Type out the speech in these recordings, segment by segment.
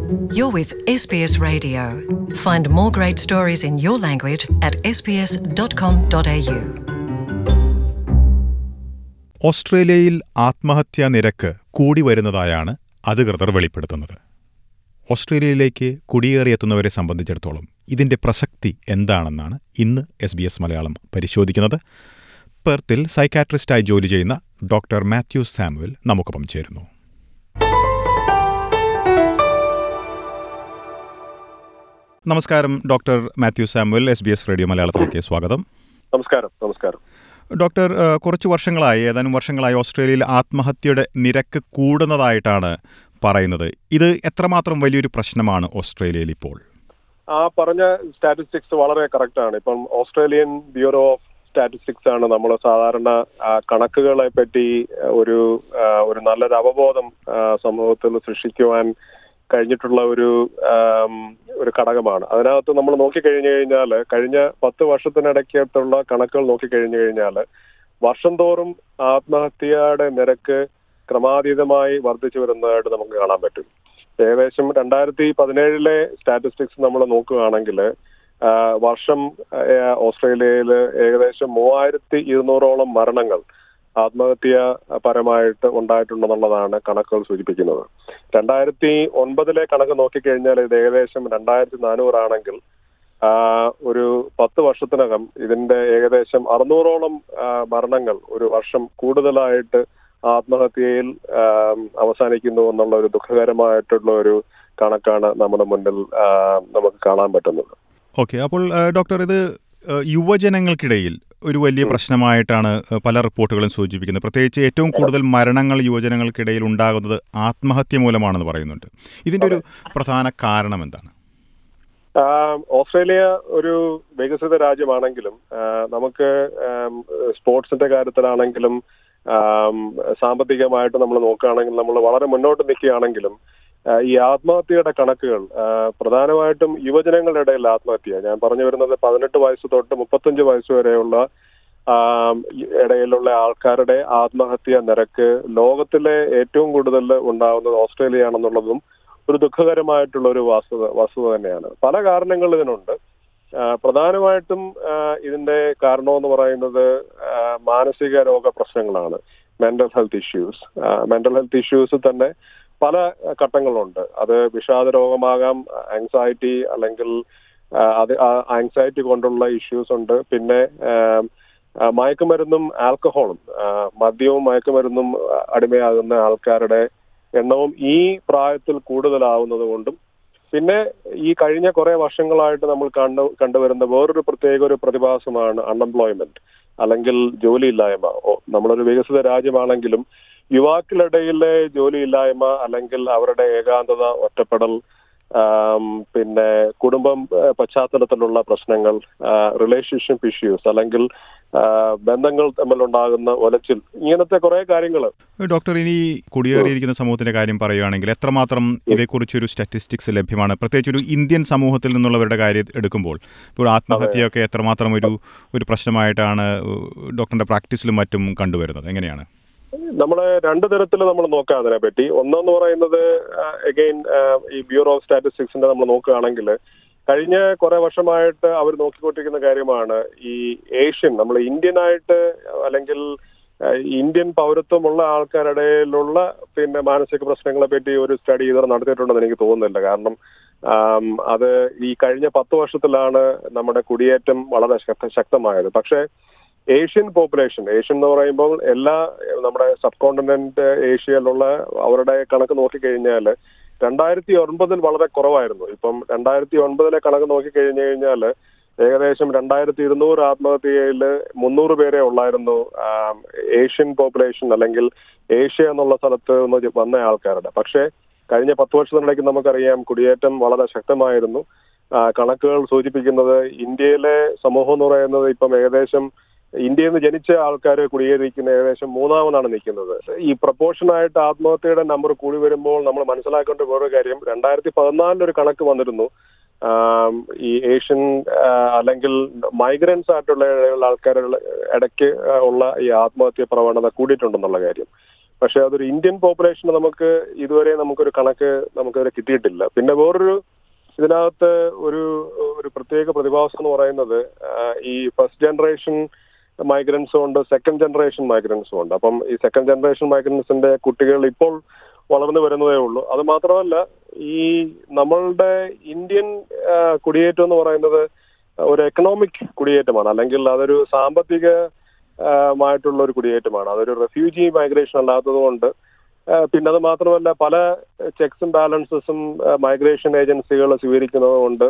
You're with SBS Radio. Find more great stories in your language at sbs.com.au. ഓസ്ട്രേലിയയിൽ ആത്മഹത്യാ നിരക്ക് കൂടി വരുന്നതായാണ് അധികൃതർ വെളിപ്പെടുത്തുന്നത് ഓസ്ട്രേലിയയിലേക്ക് കുടിയേറിയെത്തുന്നവരെ സംബന്ധിച്ചിടത്തോളം ഇതിന്റെ പ്രസക്തി എന്താണെന്നാണ് ഇന്ന് എസ് ബി എസ് മലയാളം പരിശോധിക്കുന്നത് പെർത്തിൽ സൈക്കാട്രിസ്റ്റായി ജോലി ചെയ്യുന്ന ഡോക്ടർ മാത്യു സാമുവൽ നമുക്കൊപ്പം ചേരുന്നു നമസ്കാരം doctor Mathew Samuel S B S radio മലയാളത്തിലേക്ക് സ്വാഗതം നമസ്കാരം നമസ്കാരം ഡോക്ടർ ഏഹ്, കുറച്ച് വർഷങ്ങളായി ഏതാനും വർഷങ്ങളായി ഓസ്ട്രേലിയയിൽ ആത്മഹത്യയുടെ നിരക്ക് കൂടുന്നതായിട്ടാണ് പറയുന്നത് ഇത് എത്രമാത്രം വലിയൊരു പ്രശ്നമാണ് ഓസ്ട്രേലിയയിൽ ഇപ്പോൾ ആ പറഞ്ഞ സ്റ്റാറ്റിസ്റ്റിക്സ് വളരെ കറക്റ്റ് ആണ് ഇപ്പം ഓസ്ട്രേലിയൻ ബ്യൂറോ ഓഫ് സ്റ്റാറ്റിസ്റ്റിക്സ് ആണ് നമ്മൾ സാധാരണ ആ, കണക്കുകളെ പറ്റി ആ, ഒരു ആ, ഒരു നല്ലൊരു അവബോധം ആ, സമൂഹത്തിൽ സൃഷ്ടിക്കുവാൻ കഴിഞ്ഞിട്ടുള്ള ഒരു ആം, ഒരു ഘടകമാണ് അതിനകത്ത് നമ്മൾ നോക്കിക്കഴിഞ്ഞു കഴിഞ്ഞാൽ കഴിഞ്ഞ പത്ത് വർഷത്തിനിടയ്ക്കത്തുള്ള കണക്കുകൾ നോക്കിക്കഴിഞ്ഞു കഴിഞ്ഞാൽ വർഷം തോറും ആത്മഹത്യയുടെ നിരക്ക് ക്രമാതീതമായി വർദ്ധിച്ചു വരുന്നതായിട്ട് നമുക്ക് കാണാൻ പറ്റും ഏകദേശം രണ്ടായിരത്തി പതിനേഴിലെ സ്റ്റാറ്റിസ്റ്റിക്സ് നമ്മൾ നോക്കുകയാണെങ്കിൽ ആ, വർഷം ആ, ഓസ്ട്രേലിയയിൽ ഏകദേശം മൂവായിരത്തി ഇരുന്നൂറോളം മരണങ്ങൾ ആത്മഹത്യ പരമായിട്ട് ഉണ്ടായിട്ടുണ്ടെന്നുള്ളതാണ് കണക്കുകൾ സൂചിപ്പിക്കുന്നത് രണ്ടായിരത്തി ഒൻപതിലെ കണക്ക് നോക്കിക്കഴിഞ്ഞാൽ ഇത് ഏകദേശം രണ്ടായിരത്തി നാനൂറാണെങ്കിൽ ആ, ഒരു പത്ത് വർഷത്തിനകം ഇതിന്റെ ഏകദേശം അറുന്നൂറോളം ആ, മരണങ്ങൾ ഒരു വർഷം കൂടുതലായിട്ട് ആത്മഹത്യയിൽ ആ, അവസാനിക്കുന്നു എന്നുള്ള ഒരു ദുഃഖകരമായിട്ടുള്ള ഒരു കണക്കാണ് നമ്മുടെ മുന്നിൽ ആ, നമുക്ക് കാണാൻ പറ്റുന്നത് ഓക്കെ അപ്പോൾ ഏഹ്, ഡോക്ടർ ഇത് ഏഹ്, യുവജനങ്ങൾക്കിടയിൽ ഒരു വലിയ പ്രശ്നമായിട്ടാണ് ഏഹ്, പല റിപ്പോർട്ടുകളും സൂചിപ്പിക്കുന്നത് പ്രത്യേകിച്ച് ഏറ്റവും കൂടുതൽ മരണങ്ങൾ യുവജനങ്ങൾക്കിടയിൽ ഉണ്ടാകുന്നത് ആത്മഹത്യ മൂലമാണെന്ന് പറയുന്നുണ്ട് ഇതിന്റെ ഒരു പ്രധാന കാരണം എന്താണ് ആ, ഓസ്ട്രേലിയ ഒരു വികസിത രാജ്യമാണെങ്കിലും ആ, നമുക്ക് ആം, സ്പോർട്സിന്റെ കാര്യത്തിലാണെങ്കിലും ആം, സാമ്പത്തികമായിട്ട് നമ്മൾ നോക്കുകയാണെങ്കിൽ നമ്മൾ വളരെ മുന്നോട്ട് നിൽക്കുകയാണെങ്കിലും ആ, ഈ ആത്മഹത്യയുടെ കണക്കുകൾ ആ, പ്രധാനമായിട്ടും യുവജനങ്ങളുടെ ഇടയിൽ ആത്മഹത്യ ഞാൻ പറഞ്ഞു വരുന്നത് പതിനെട്ട് വയസ്സ് തൊട്ട് മുപ്പത്തഞ്ച് വയസ്സ് വരെയുള്ള ആം, ഈ- ഇടയിലുള്ള ആൾക്കാരുടെ ആത്മഹത്യ നിരക്ക് ലോകത്തിലെ ഏറ്റവും കൂടുതൽ ഉണ്ടാവുന്നത് ഓസ്ട്രേലിയയാണെന്നുള്ളതും ഒരു ദുഃഖകരമായിട്ടുള്ള ഒരു വസ്തുത വസ്തുത തന്നെയാണ് പല കാരണങ്ങൾ ഇതിനുണ്ട് ആ, പ്രധാനമായിട്ടും ആ, ഇതിന്റെ കാരണമെന്ന് പറയുന്നത് ആ, മാനസിക രോഗ പ്രശ്നങ്ങളാണ് mental health issues mental health issues തന്നെ പല ഘട്ടങ്ങളുണ്ട് അത് വിഷാദ രോഗമാകാം ആങ്സൈറ്റി അല്ലെങ്കിൽ ആ, അത് ആങ്സൈറ്റി കൊണ്ടുള്ള ഇഷ്യൂസ് ഉണ്ട് പിന്നെ ആ, ആ, മയക്കുമരുന്നും ആൽക്കഹോളും ആ, മദ്യവും മയക്കുമരുന്നും ആ, അടിമയാകുന്ന ആൾക്കാരുടെ എണ്ണവും ഈ പ്രായത്തിൽ കൂടുതലാവുന്നത് കൊണ്ടും പിന്നെ ഈ കഴിഞ്ഞ കുറെ വർഷങ്ങളായിട്ട് നമ്മൾ കണ്ടു കണ്ടുവരുന്ന വേറൊരു പ്രത്യേക ഒരു പ്രതിഭാസമാണ് അൺഎംപ്ലോയ്മെന്റ് അല്ലെങ്കിൽ ജോലിയില്ലായ്മ ഓ, നമ്മളൊരു വികസിത രാജ്യമാണെങ്കിലും യുവാക്കളിടയിലെ ജോലിയില്ലായ്മ അല്ലെങ്കിൽ അവരുടെ ഏകാന്തത ഒറ്റപ്പെടൽ ആം, പിന്നെ കുടുംബം ആ, പശ്ചാത്തലത്തിലുള്ള പ്രശ്നങ്ങൾ റിലേഷൻഷിപ്പ് ഇഷ്യൂസ് അല്ലെങ്കിൽ ആ, ബന്ധങ്ങൾ തമ്മിലുണ്ടാകുന്ന ഒലച്ചിൽ ഇങ്ങനത്തെ കുറെ കാര്യങ്ങൾ ഡോക്ടർ ഇനി കുടിയേറിയിരിക്കുന്ന സമൂഹത്തിന്റെ കാര്യം പറയുകയാണെങ്കിൽ എത്രമാത്രം ഇതേക്കുറിച്ചൊരു സ്റ്റാറ്റിസ്റ്റിക്സ് ലഭ്യമാണ് പ്രത്യേകിച്ച് ഒരു ഇന്ത്യൻ സമൂഹത്തിൽ നിന്നുള്ളവരുടെ കാര്യം എടുക്കുമ്പോൾ ഇപ്പോൾ ആത്മഹത്യയൊക്കെ എത്രമാത്രം ഒരു ഒരു പ്രശ്നമായിട്ടാണ് ഡോക്ടറിന്റെ പ്രാക്ടീസിലും മറ്റും കണ്ടുവരുന്നത് എങ്ങനെയാണ് നമ്മള് രണ്ട് തരത്തിൽ നമ്മൾ നോക്കാം അതിനെപ്പറ്റി ഒന്നെന്ന് പറയുന്നത് അഗൈൻ ഈ ബ്യൂറോ ഓഫ് സ്റ്റാറ്റിസ്റ്റിക്സിന്റെ നമ്മൾ നോക്കുകയാണെങ്കിൽ കഴിഞ്ഞ കുറെ വർഷമായിട്ട് അവർ നോക്കിക്കൊണ്ടിരിക്കുന്ന കാര്യമാണ് ഈ ഏഷ്യൻ നമ്മൾ ഇന്ത്യൻ ആയിട്ട് അല്ലെങ്കിൽ ആ, ഇന്ത്യൻ പൗരത്വമുള്ള ആൾക്കാരുടെ ഇടയിലുള്ള പിന്നെ മാനസിക പ്രശ്നങ്ങളെ പറ്റി ഒരു സ്റ്റഡി ഇതുവരെ നടത്തിയിട്ടുണ്ടെന്ന് എനിക്ക് തോന്നുന്നില്ല കാരണം ആം, അത് ഈ കഴിഞ്ഞ പത്ത് വർഷത്തിലാണ് നമ്മുടെ കുടിയേറ്റം വളരെ ശക്ത- ശക്തമായത് പക്ഷേ ഏഷ്യൻ പോപ്പുലേഷൻ ഏഷ്യൻ എന്ന് പറയുമ്പോൾ എല്ലാ നമ്മുടെ സബ് കോണ്ടിനെന്റ് ഏഷ്യയിലുള്ള അവരുടെ കണക്ക് നോക്കിക്കഴിഞ്ഞാൽ രണ്ടായിരത്തി ഒൻപതിൽ വളരെ കുറവായിരുന്നു ഇപ്പം രണ്ടായിരത്തി ഒൻപതിലെ കണക്ക് നോക്കിക്കഴിഞ്ഞു കഴിഞ്ഞാൽ ഏകദേശം രണ്ടായിരത്തി ഇരുന്നൂറ് ആത്മഹത്യയിൽ മുന്നൂറ് പേരെ ഉള്ളായിരുന്നു ആം, ഏഷ്യൻ പോപ്പുലേഷൻ അല്ലെങ്കിൽ ഏഷ്യ എന്നുള്ള സ്ഥലത്ത് നിന്ന് വന്ന ആൾക്കാരുടെ പക്ഷേ കഴിഞ്ഞ പത്ത് വർഷത്തിനിടയ്ക്ക് നമുക്കറിയാം കുടിയേറ്റം വളരെ ശക്തമായിരുന്നു ആ, കണക്കുകൾ സൂചിപ്പിക്കുന്നത് ഇന്ത്യയിലെ സമൂഹം എന്ന് പറയുന്നത് ഇപ്പം ഏകദേശം ഇന്ത്യയിൽ നിന്ന് ജനിച്ച ആൾക്കാർ കുടിയേറിയിരിക്കുന്ന ഏകദേശം മൂന്നാമതാണ് നിൽക്കുന്നത് ഈ പ്രപ്പോർഷനായിട്ട് ആത്മഹത്യയുടെ നമ്പർ കൂടി വരുമ്പോൾ നമ്മൾ മനസ്സിലാക്കേണ്ട വേറൊരു കാര്യം രണ്ടായിരത്തി പതിനാലിൽ ഒരു കണക്ക് വന്നിരുന്നു ആം, ഈ ഏഷ്യൻ ആ, അല്ലെങ്കിൽ മൈഗ്രൻസ് ആയിട്ടുള്ള ആൾക്കാരുടെ ഇടയ്ക്ക് ഉള്ള ഈ ആത്മഹത്യ പ്രവണത കൂടിയിട്ടുണ്ടെന്നുള്ള കാര്യം പക്ഷെ അതൊരു ഇന്ത്യൻ പോപ്പുലേഷൻ നമുക്ക് ഇതുവരെ നമുക്കൊരു കണക്ക് നമുക്കിതുവരെ കിട്ടിയിട്ടില്ല പിന്നെ വേറൊരു ഇതിനകത്ത് ഒരു ഒരു പ്രത്യേക പ്രതിഭാസം എന്ന് പറയുന്നത് ആ, ഈ ഫസ്റ്റ് ജനറേഷൻ മൈഗ്രൻസും ഉണ്ട് സെക്കൻഡ് ജനറേഷൻ മൈഗ്രൻസും ഉണ്ട് അപ്പം ഈ സെക്കൻഡ് ജനറേഷൻ മൈഗ്രൻസിന്റെ കുട്ടികൾ ഇപ്പോൾ വളർന്നു വരുന്നതേ ഉള്ളൂ അത് മാത്രമല്ല ഈ നമ്മളുടെ ഇന്ത്യൻ ആ, കുടിയേറ്റം എന്ന് പറയുന്നത് ഒരു എക്കണോമിക് കുടിയേറ്റമാണ് അല്ലെങ്കിൽ അതൊരു സാമ്പത്തിക ആ, മായിട്ടുള്ള ഒരു കുടിയേറ്റമാണ് അതൊരു റെഫ്യൂജി മൈഗ്രേഷൻ അല്ലാത്തത് കൊണ്ട് ആ, പിന്നെ അത് മാത്രമല്ല പല ചെക്സും ബാലൻസസും മൈഗ്രേഷൻ ഏജൻസികൾ സ്വീകരിക്കുന്നത് കൊണ്ട്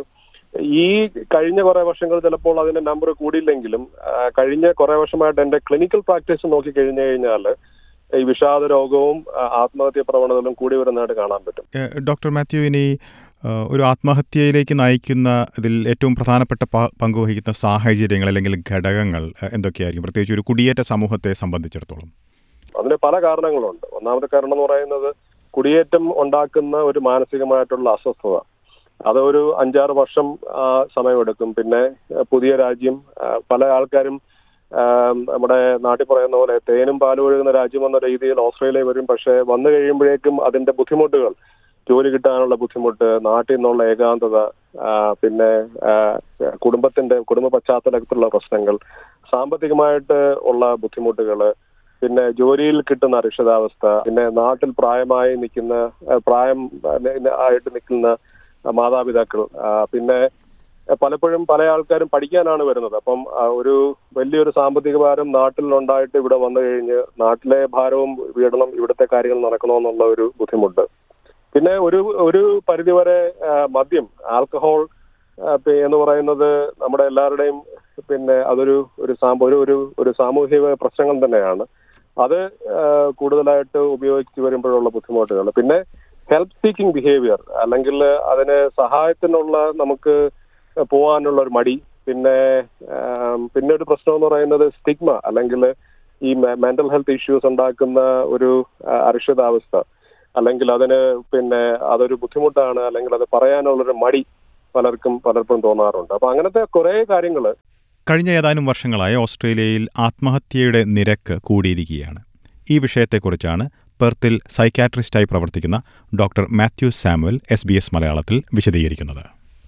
ഈ കഴിഞ്ഞ കുറെ വർഷങ്ങൾ ചിലപ്പോൾ അതിന്റെ നമ്പർ കൂടിയില്ലെങ്കിലും ആ, കഴിഞ്ഞ കുറെ വർഷമായിട്ട് എന്റെ ക്ലിനിക്കൽ പ്രാക്ടീസ് നോക്കി കഴിഞ്ഞു കഴിഞ്ഞാൽ ഈ വിഷാദ രോഗവും ആ, ആത്മഹത്യ പ്രവണതകളും കൂടി വരുന്നതായിട്ട് കാണാൻ പറ്റും ഏഹ് ഡോക്ടർ മാത്യു ഇനി ഏഹ് ഒരു ആത്മഹത്യയിലേക്ക് നയിക്കുന്ന ഇതിൽ ഏറ്റവും പ്രധാനപ്പെട്ട പ- പങ്കുവഹിക്കുന്ന സാഹചര്യങ്ങൾ അല്ലെങ്കിൽ ഘടകങ്ങൾ ഏഹ് എന്തൊക്കെയായിരിക്കും പ്രത്യേകിച്ച് ഒരു കുടിയേറ്റ സമൂഹത്തെ സംബന്ധിച്ചിടത്തോളം അതിന് പല കാരണങ്ങളുണ്ട് ഒന്നാമത്തെ കാരണം എന്ന് പറയുന്നത് കുടിയേറ്റം ഉണ്ടാക്കുന്ന ഒരു മാനസികമായിട്ടുള്ള അസ്വസ്ഥത അത് ഒരു അഞ്ചാറ് വർഷം ആ, സമയമെടുക്കും പിന്നെ ആ, പുതിയ രാജ്യം ആ, പല ആൾക്കാരും ആ, നമ്മുടെ നാട്ടിൽ പറയുന്ന പോലെ തേനും പാലും ഒഴുകുന്ന രാജ്യം എന്ന രീതിയിൽ ഓസ്ട്രേലിയ വരും പക്ഷെ വന്നു കഴിയുമ്പോഴേക്കും അതിന്റെ ബുദ്ധിമുട്ടുകൾ ജോലി കിട്ടാനുള്ള ബുദ്ധിമുട്ട് നാട്ടിൽ നിന്നുള്ള ഏകാന്തത ആ, പിന്നെ ആ, കുടുംബത്തിന്റെ കുടുംബ പശ്ചാത്തലത്തിലുള്ള പ്രശ്നങ്ങൾ സാമ്പത്തികമായിട്ട് ഉള്ള ബുദ്ധിമുട്ടുകള് പിന്നെ ജോലിയിൽ കിട്ടുന്ന അരക്ഷിതാവസ്ഥ പിന്നെ നാട്ടിൽ പ്രായമായി നിൽക്കുന്ന ആ, പ്രായം ആ, ന- ആയിട്ട് നിൽക്കുന്ന ആ, മാതാപിതാക്കൾ ആ, പിന്നെ ആ, പലപ്പോഴും പല ആൾക്കാരും പഠിക്കാനാണ് വരുന്നത് അപ്പം ആ, ഒരു വലിയൊരു സാമ്പത്തിക ഭാരം നാട്ടിൽ ഉണ്ടായിട്ട് ഇവിടെ വന്നു കഴിഞ്ഞ് നാട്ടിലെ ഭാരവും വീടണം ഇവിടുത്തെ കാര്യങ്ങൾ നടക്കണമെന്നുള്ള ഒരു ബുദ്ധിമുട്ട് പിന്നെ ഒരു ഒരു പരിധിവരെ ആ, മദ്യം ആൽക്കഹോൾ ആ, പി- എന്ന് പറയുന്നത് നമ്മുടെ എല്ലാവരുടെയും പിന്നെ അതൊരു ഒരു സാമ്പ ഒരു ഒരു ഒരു സാമൂഹിക പ്രശ്നങ്ങൾ തന്നെയാണ് അത് ആ, കൂടുതലായിട്ട് ഉപയോഗിച്ച് വരുമ്പോഴുള്ള ബുദ്ധിമുട്ടുകൾ പിന്നെ ഹെൽപ്പ് സീക്കിംഗ് ബിഹേവിയർ അല്ലെങ്കിൽ അതിന് സഹായത്തിനുള്ള നമുക്ക് പോകാനുള്ള ഒരു മടി പിന്നെ ആം, പിന്നെ ഒരു പ്രശ്നം എന്ന് പറയുന്നത് സ്റ്റിഗ്മ അല്ലെങ്കിൽ ഈ മെന്റൽ ഹെൽത്ത് ഇഷ്യൂസ് ഉണ്ടാക്കുന്ന ഒരു ആ, അരക്ഷിതാവസ്ഥ അല്ലെങ്കിൽ അതിന് പിന്നെ അതൊരു ബുദ്ധിമുട്ടാണ് അല്ലെങ്കിൽ അത് പറയാനുള്ളൊരു മടി പലർക്കും പലർക്കും തോന്നാറുണ്ട് അപ്പൊ അങ്ങനത്തെ കുറെ കാര്യങ്ങൾ കഴിഞ്ഞ ഏതാനും വർഷങ്ങളായി ഓസ്ട്രേലിയയിൽ ആത്മഹത്യയുടെ നിരക്ക് കൂടിയിരിക്കുകയാണ് ഈ വിഷയത്തെക്കുറിച്ചാണ് പെർത്തിൽ സൈക്കാട്രിസ്റ്റായി പ്രവർത്തിക്കുന്ന doctor Mathew Samuel S B S മലയാളത്തിൽ വിശദീകരിക്കുന്നത്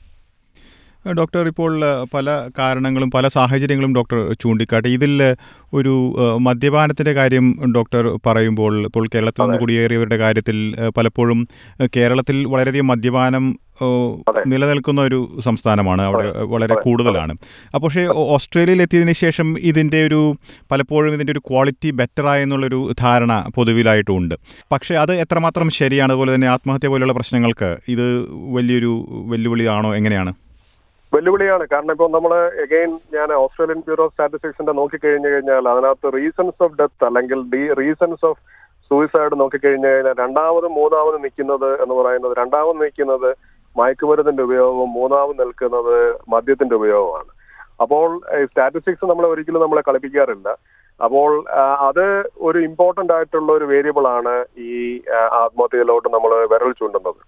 ഏഹ് ഡോക്ടർ ഇപ്പോൾ ഏഹ് പല കാരണങ്ങളും പല സാഹചര്യങ്ങളും ഡോക്ടർ ചൂണ്ടിക്കാട്ടി ഇതിൽ ഒരു ഏഹ് മദ്യപാനത്തിൻ്റെ കാര്യം ഡോക്ടർ പറയുമ്പോൾ ഇപ്പോൾ കേരളത്തിൽ നിന്ന് അതെ. കുടിയേറിയവരുടെ കാര്യത്തിൽ ഏഹ് പലപ്പോഴും ഏഹ് കേരളത്തിൽ വളരെയധികം മദ്യപാനം ഏഹ് അതെ. നിലനിൽക്കുന്ന ഒരു സംസ്ഥാനമാണ് അവിടെ അതെ. വളരെ അതെ. കൂടുതലാണ് അപ്പോൾ പക്ഷേ ഓ- ഓസ്ട്രേലിയയിൽ എത്തിയതിന് ശേഷം ഇതിൻ്റെ ഒരു പലപ്പോഴും ഇതിൻ്റെ ഒരു ക്വാളിറ്റി ബെറ്ററായി എന്നുള്ളൊരു ധാരണ പൊതുവിലായിട്ടുണ്ട് പക്ഷേ അത് എത്രമാത്രം ശരിയാണ് അതുപോലെ തന്നെ ആത്മഹത്യ പോലെയുള്ള പ്രശ്നങ്ങൾക്ക് ഇത് വലിയൊരു വെല്ലുവിളിയാണോ എങ്ങനെയാണ് വെല്ലുവിളിയാണ് കാരണം ഇപ്പോൾ നമ്മൾ എഗെയിൻ ഞാൻ ഓസ്ട്രേലിയൻ ബ്യൂറോ ഓഫ് സ്റ്റാറ്റിസ്റ്റിക്സിന്റെ നോക്കിക്കഴിഞ്ഞു കഴിഞ്ഞാൽ അതിനകത്ത് റീസൺസ് ഓഫ് ഡെത്ത് അല്ലെങ്കിൽ ഡി റീസൺസ് ഓഫ് സൂയിസൈഡ് നോക്കിക്കഴിഞ്ഞു കഴിഞ്ഞാൽ രണ്ടാമതും മൂന്നാമതും നിൽക്കുന്നത് എന്ന് പറയുന്നത് രണ്ടാമത് നിൽക്കുന്നത് മയക്കുമരുന്നിന്റെ ഉപയോഗവും മൂന്നാമത് നിൽക്കുന്നത് മദ്യത്തിന്റെ ഉപയോഗമാണ് അപ്പോൾ സ്റ്റാറ്റിസ്റ്റിക്സ് നമ്മളെ ഒരിക്കലും നമ്മളെ കളിപ്പിക്കാറില്ല അപ്പോൾ ആ, അത് ഒരു ഇമ്പോർട്ടന്റ് ആയിട്ടുള്ള ഒരു വേരിയബിൾ ആണ് ഈ ആ, ആത്മഹത്യയിലോട്ട് നമ്മൾ വിരൽ ചൂണ്ടുന്നത്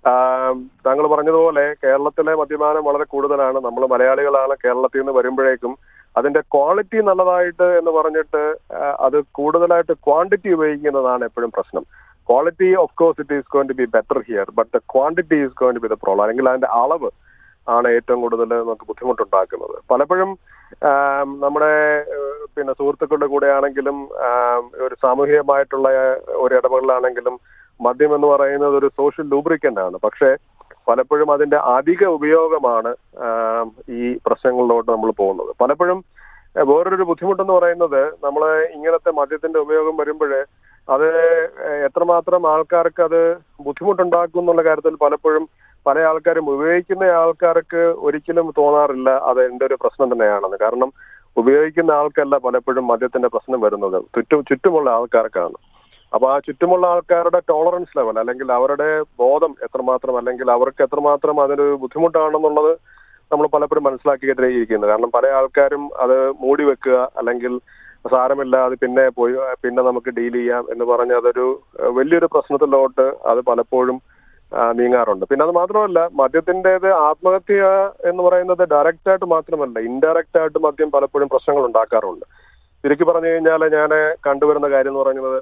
താങ്കൾ പറഞ്ഞതുപോലെ കേരളത്തിലെ മദ്യപാനം വളരെ കൂടുതലാണ് നമ്മൾ മലയാളികളാണ് കേരളത്തിൽ നിന്ന് വരുമ്പോഴേക്കും അതിന്റെ ക്വാളിറ്റി നല്ലതായിട്ട് എന്ന് പറഞ്ഞിട്ട് ആ, അത് കൂടുതലായിട്ട് ക്വാണ്ടിറ്റി ഉപയോഗിക്കുന്നതാണ് എപ്പോഴും പ്രശ്നം quality of course it is going to be better here but the quantity is going to be the problem അല്ലെങ്കിൽ അതിന്റെ അളവ് ആണ് ഏറ്റവും കൂടുതൽ നമുക്ക് ബുദ്ധിമുട്ടുണ്ടാക്കുന്നത് പലപ്പോഴും ആം, നമ്മുടെ ഏഹ്, പിന്നെ സുഹൃത്തുക്കളുടെ കൂടെ ആണെങ്കിലും ആം, ഒരു സാമൂഹികമായിട്ടുള്ള ഒരു ഇടപെടലാണെങ്കിലും മദ്യം എന്ന് പറയുന്നത് ഒരു സോഷ്യൽ ലൂബ്രിക്കന്റ് ആണ് പക്ഷേ പലപ്പോഴും അതിന്റെ അധിക ഉപയോഗമാണ് ആം, ഈ പ്രശ്നങ്ങളിലോട്ട് നമ്മൾ പോകുന്നത് പലപ്പോഴും ഏഹ്, വേറൊരു ബുദ്ധിമുട്ടെന്ന് പറയുന്നത് നമ്മൾ ഇങ്ങനത്തെ മദ്യത്തിന്റെ ഉപയോഗം വരുമ്പോൾ അത് ഏഹ്, എത്രമാത്രം ആൾക്കാർക്ക് അത് ബുദ്ധിമുട്ടുണ്ടാക്കും എന്നുള്ള കാര്യത്തിൽ പലപ്പോഴും പല ആൾക്കാരും ഉപയോഗിക്കുന്ന ആൾക്കാർക്ക് ഒരിക്കലും തോന്നാറില്ല അത് എന്റെ ഒരു പ്രശ്നം തന്നെയാണെന്ന് കാരണം ഉപയോഗിക്കുന്ന ആൾക്കല്ല പലപ്പോഴും മദ്യത്തിന്റെ പ്രശ്നം വരുന്നത് ചുറ്റും ചുറ്റുമുള്ള ആൾക്കാർക്കാണ് അപ്പൊ ആ ചുറ്റുമുള്ള ആൾക്കാരുടെ ടോളറൻസ് ലെവൽ അല്ലെങ്കിൽ അവരുടെ ബോധം എത്രമാത്രം അല്ലെങ്കിൽ അവർക്ക് എത്രമാത്രം അതൊരു ബുദ്ധിമുട്ടാണെന്നുള്ളത് നമ്മൾ പലപ്പോഴും മനസ്സിലാക്കിയിട്ടിരിക്കുന്നത് കാരണം പല ആൾക്കാരും അത് മൂടി വെക്കുക അല്ലെങ്കിൽ സാരമില്ല അത് പിന്നെ പോയി പിന്നെ നമുക്ക് ഡീൽ ചെയ്യാം എന്ന് പറഞ്ഞ് അതൊരു ഏഹ്, വലിയൊരു പ്രശ്നത്തിലോട്ട് അത് പലപ്പോഴും ആ, നീങ്ങാറുണ്ട് പിന്നെ അത് മാത്രമല്ല മദ്യത്തിൻ്റെത് ആത്മഹത്യ എന്ന് പറയുന്നത് ഡയറക്റ്റ് ആയിട്ട് മാത്രമല്ല ഇൻഡയറക്റ്റ് ആയിട്ട് മദ്യം പലപ്പോഴും പ്രശ്നങ്ങൾ ഉണ്ടാക്കാറുണ്ട് ചുരുക്കി പറഞ്ഞു കഴിഞ്ഞാൽ ഞാൻ കണ്ടുവരുന്ന കാര്യം എന്ന് പറയുന്നത്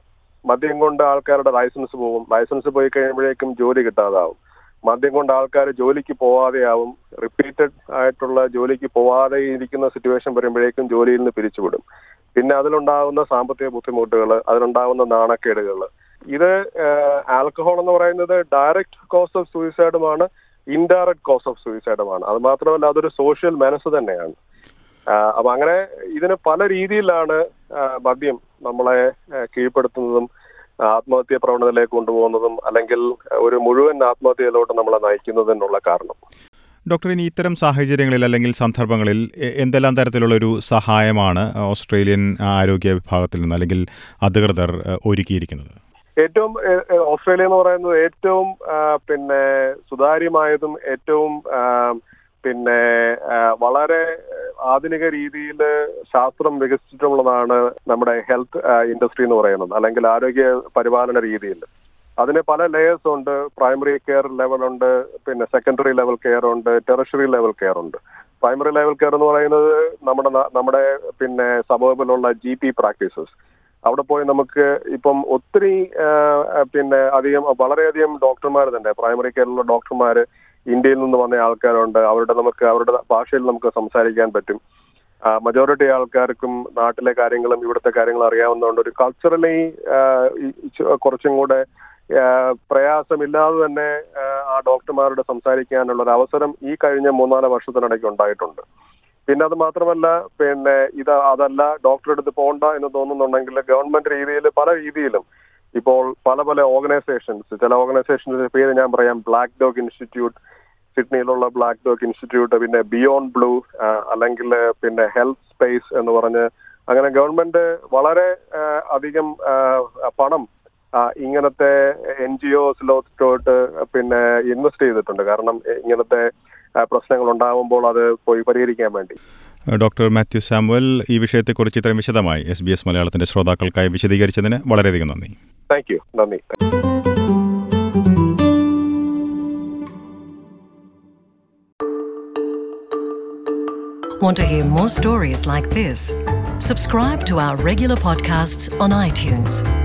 മദ്യം കൊണ്ട് ആൾക്കാരുടെ ലൈസൻസ് പോകും ലൈസൻസ് പോയി കഴിയുമ്പോഴേക്കും ജോലി കിട്ടാതാവും മദ്യം കൊണ്ട് ആൾക്കാർ ജോലിക്ക് പോവാതെയാവും റിപ്പീറ്റഡ് ആയിട്ടുള്ള ജോലിക്ക് പോവാതെ ഇരിക്കുന്ന സിറ്റുവേഷൻ വരുമ്പോഴേക്കും ജോലിയിൽ നിന്ന് പിരിച്ചുവിടും പിന്നെ അതിലുണ്ടാകുന്ന സാമ്പത്തിക ബുദ്ധിമുട്ടുകൾ അതിലുണ്ടാകുന്ന നാണക്കേടുകൾ ഇത് ആൽക്കഹോൾ എന്ന് പറയുന്നത് ഡയറക്റ്റ് കോസ് ഓഫ് സൂയിസൈഡുമാണ് ഇൻഡയറക്റ്റ് കോസ് ഓഫ് സൂയിസൈഡുമാണ് അത് മാത്രമല്ല അതൊരു സോഷ്യൽ മനസ്സ് തന്നെയാണ് ആഹ് അപ്പൊ അങ്ങനെ ഇതിന് പല രീതിയിലാണ് ആഹ് മദ്യം നമ്മളെ ആഹ് കീഴ്പ്പെടുത്തുന്നതും ആത്മഹത്യ പ്രവണതയിലേക്ക് കൊണ്ടുപോകുന്നതും അല്ലെങ്കിൽ ഒരു മുഴുവൻ ആത്മഹത്യയിലോട്ട് നമ്മളെ നയിക്കുന്നതിനുള്ള കാരണം ഡോക്ടർ ഇനി ഇത്തരം സാഹചര്യങ്ങളിൽ അല്ലെങ്കിൽ സന്ദർഭങ്ങളിൽ എ- എന്തെല്ലാം തരത്തിലുള്ള ഒരു സഹായമാണ് ഓസ്ട്രേലിയൻ ആരോഗ്യ വിഭാഗത്തിൽ നിന്ന് അല്ലെങ്കിൽ അധികൃതർ ഏഹ്, ഒരുക്കിയിരിക്കുന്നത് ഏറ്റവും ഏഹ്, ഏഹ്, ഓസ്ട്രേലിയ എന്ന് പറയുന്നത് ഏറ്റവും ആഹ്, പിന്നെ സുതാര്യമായതും ഏറ്റവും ആഹ്, പിന്നെ ആഹ്, വളരെ ആധുനിക രീതിയിൽ ശാസ്ത്രം വികസിച്ചിട്ടുള്ളതാണ് നമ്മുടെ ഹെൽത്ത് ഇൻഡസ്ട്രി എന്ന് പറയുന്നത് അല്ലെങ്കിൽ ആരോഗ്യ പരിപാലന രീതിയിൽ അതിന് പല ലെയേഴ്സ് ഉണ്ട് പ്രൈമറി കെയർ ലെവൽ ഉണ്ട് പിന്നെ സെക്കൻഡറി ലെവൽ കെയർ ഉണ്ട് ടെറഷറി ലെവൽ കെയർ ഉണ്ട് പ്രൈമറി ലെവൽ കെയർ എന്ന് പറയുന്നത് നമ്മുടെ നാ- നമ്മുടെ പിന്നെ സബർബിലുള്ള ജി പി പ്രാക്ടീസസ് അവിടെ പോയി നമുക്ക് ഇപ്പം ഒത്തിരി ആ, പിന്നെ അധികം വളരെയധികം ഡോക്ടർമാർ തന്നെ പ്രൈമറി കെയറിലുള്ള ഡോക്ടർമാർ ഇന്ത്യയിൽ നിന്ന് വന്ന ആൾക്കാരുണ്ട് അവരുടെ നമുക്ക് അവരുടെ ഭാഷയിൽ നമുക്ക് സംസാരിക്കാൻ പറ്റും മജോറിറ്റി ആൾക്കാർക്കും നാട്ടിലെ കാര്യങ്ങളും ഇവിടുത്തെ കാര്യങ്ങളും അറിയാവുന്നതുകൊണ്ട് ഒരു കൾച്ചറലി കുറച്ചും കൂടെ ആ, പ്രയാസമില്ലാതെ തന്നെ ആ, ആ ഡോക്ടർമാരോട് സംസാരിക്കാനുള്ള ഒരു അവസരം ഈ കഴിഞ്ഞ മൂന്നാല് വർഷത്തിനിടയ്ക്ക് ഉണ്ടായിട്ടുണ്ട് പിന്നെ അത് മാത്രമല്ല പിന്നെ ഇത് അതല്ല ഡോക്ടറെ അടുത്ത് പോകണ്ട എന്ന് തോന്നുന്നുണ്ടെങ്കിൽ ഗവൺമെന്റ് രീതിയിൽ പല രീതിയിലും ഇപ്പോൾ പല പല ഓർഗനൈസേഷൻസ് ചില ഓർഗനൈസേഷൻസിന്റെ പേര് ഞാൻ പറയാം ബ്ലാക്ക് ഡോഗ് ഇൻസ്റ്റിറ്റ്യൂട്ട് സിഡ്നിയിലുള്ള ബ്ലാക്ക് ഡോഗ് ഇൻസ്റ്റിറ്റ്യൂട്ട് പിന്നെ ബിയോണ്ട് ബ്ലൂ അല്ലെങ്കിൽ പിന്നെ ഹെൽത്ത് സ്പേസ് എന്ന് പറഞ്ഞ് അങ്ങനെ ഗവൺമെന്റ് വളരെ ആ, അധികം ആ, പണം ആ, ഇങ്ങനത്തെ എൻ ജി ഒസിലോട്ട് പിന്നെ ഇൻവെസ്റ്റ് ചെയ്തിട്ടുണ്ട് കാരണം ഇങ്ങനത്തെ ആ, പ്രശ്നങ്ങൾ ഉണ്ടാകുമ്പോൾ അത് പോയി പരിഹരിക്കാൻ വേണ്ടി ഡോക്ടർ മാത്യു സാമുവൽ ഈ വിഷയത്തെക്കുറിച്ച് ഇത്രയും വിശദമായി എസ് ബി എസ് മലയാളത്തിന്റെ ശ്രോതാക്കൾക്കായി വിശദീകരിച്ചതിന് വളരെയധികം നന്ദി താങ്ക് യു നന്ദി Want to hear more stories like this? Subscribe to our regular podcasts on iTunes.